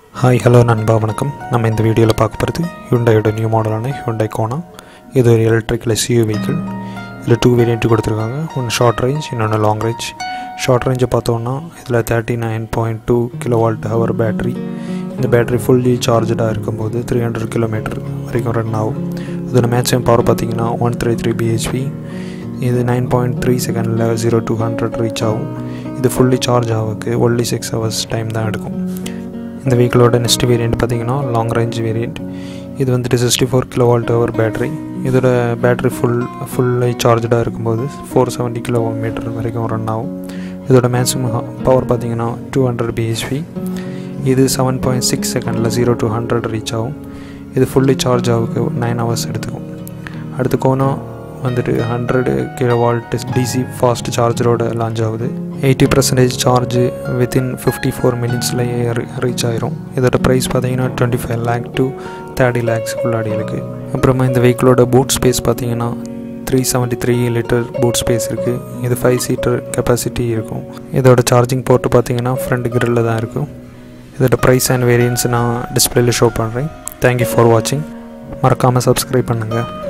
hi hello நண்பா வணக்கம் நம்ம இந்த வீடியோவில் பார்க்க போகிறது ஹியூண்டாயோட நியூ மாடலான ஹியூண்டாய் கோனா இது ஒரு எலக்ட்ரிக்கல் எஸ்யூ வெஹிக்கிள் இதில் டூ வேரியண்ட் கொடுத்துருக்காங்க ஒன்று ஷார்ட் ரேஞ்ச் இன்னொன்று லாங் ரேஞ்ச் ஷார்ட் ரேஞ்சை பார்த்தோன்னா இதில் thirty nine point two kilo volt hour battery இந்த பேட்டரி ஃபுல்லி சார்ஜடாக இருக்கும்போது த்ரீ ஹண்ட்ரட் கிலோமீட்டர் வரைக்கும் ரன் ஆகும் இதோட மேக்ஸிமம் பவர் பார்த்தீங்கன்னா ஒன் த்ரீ த்ரீ பிஹெச்பி இது நைன் பாயிண்ட் த்ரீ செகண்டில் ஜீரோ டூ ஹண்ட்ரட் ரீச் ஆகும் இது ஃபுல்லி சார்ஜ் ஆகுக்கு ஒன்லி சிக்ஸ் ஹவர்ஸ் டைம் தான் எடுக்கும் இந்த வெஹிக்கிளோட நெக்ஸ்ட் வேரியண்ட் பார்த்தீங்கன்னா லாங் ரேஞ்ச் வேரியண்ட் இது வந்துட்டு sixty four kilo volt hour battery இதோட பேட்டரி ஃபுல் ஃபுல்லி சார்ஜடாக இருக்கும்போது ஃபோர் செவன்ட்டி கிலோ மீட்டர் வரைக்கும் ரன் ஆகும் இதோட மேக்ஸிமம் பவர் பார்த்தீங்கன்னா டூ ஹண்ட்ரட் பிஹெச்பி இது செவன் பாயிண்ட் சிக்ஸ் செகண்டில் ஜீரோ டூ ஹண்ட்ரட் ரீச் ஆகும் இது ஃபுல்லி சார்ஜ் ஆகுக்கு நைன் ஹவர்ஸ் எடுத்துக்கும் அடுத்து கோனா வந்துட்டு hundred kilo volt DC fast சார்ஜரோட லான்ச் ஆகுது eighty percentage charge within fifty four மினிட்ஸ்லேயே ரீச் ஆயிரும் இதோட ப்ரைஸ் பார்த்தீங்கன்னா twenty five lakh to thirty lakhs உள்ளாடி இருக்குது அப்புறமா இந்த வெஹிக்கிளோட பூட் ஸ்பேஸ் பார்த்தீங்கன்னா three seventy three litre boot space இருக்குது இது ஃபைவ் சீட்டர் கெப்பாசிட்டி இருக்கும் இதோட சார்ஜிங் போர்ட்டு பார்த்தீங்கன்னா ஃப்ரண்ட் கிரில்ல தான் இருக்கும் இதோட ப்ரைஸ் அண்ட் வேரியன்ஸ் நான் டிஸ்பிளேல ஷோ பண்ணுறேன் தேங்க்யூ ஃபார் வாட்சிங் மறக்காமல் சப்ஸ்கிரைப் பண்ணுங்கள்